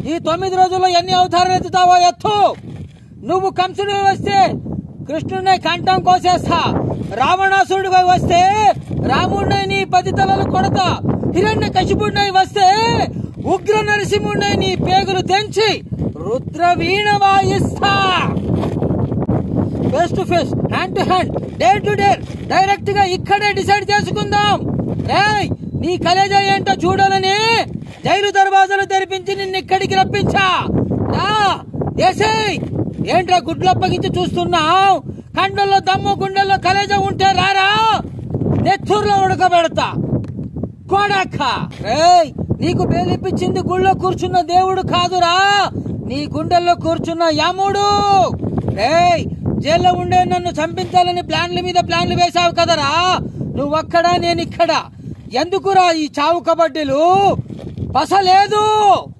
ఈ తొమ్మిది రోజుల్లో ఎన్ని అవతారాలు ఎత్తుతావో ఎత్తు నువ్వు కంసుడు వస్తే కృష్ణుడిని కంఠం కోసేస్తా రావణాసురుడు వస్తే రాముడిని నీ పది తలలు కొడతా హిరణ్య కశిపుడిని వస్తే ఉగ్ర నరసింహుడిని నీ పేగులు తెంచి రుద్ర వీణ వాయిస్తా face to face hand to hand dare to dare direct గా ఇక్కడే డిసైడ్ చేసుకుందాం ఏయ్ నీ కలేజ ఏంటో చూడాలని జైలు దర్వాజాలు తెరిపించి నిన్ను ఇక్కడికి రప్పించా రా ఏసేయ్ ఏంట్రా గుడ్లు అప్పగించి చూస్తున్నావు కండల్లో దమ్ము గుండెల్లో కలేజ ఉంటే రారా నెత్తూరులో ఉడకబెడతా కొడక రేయ్ నీకు బేలిప్పించింది గుళ్ళో కూర్చున్న దేవుడు కాదురా నీ గుండెల్లో కూర్చున్న యముడు రేయ్ జైల్లో ఉండే నన్ను చంపించాలని ప్లాన్ల మీద ప్లాన్లు వేశావు కదరా నువ్వక్కడా నేను ఇక్కడ ఎందుకురా ఈ చావు కబడ్డీలు పస లేదు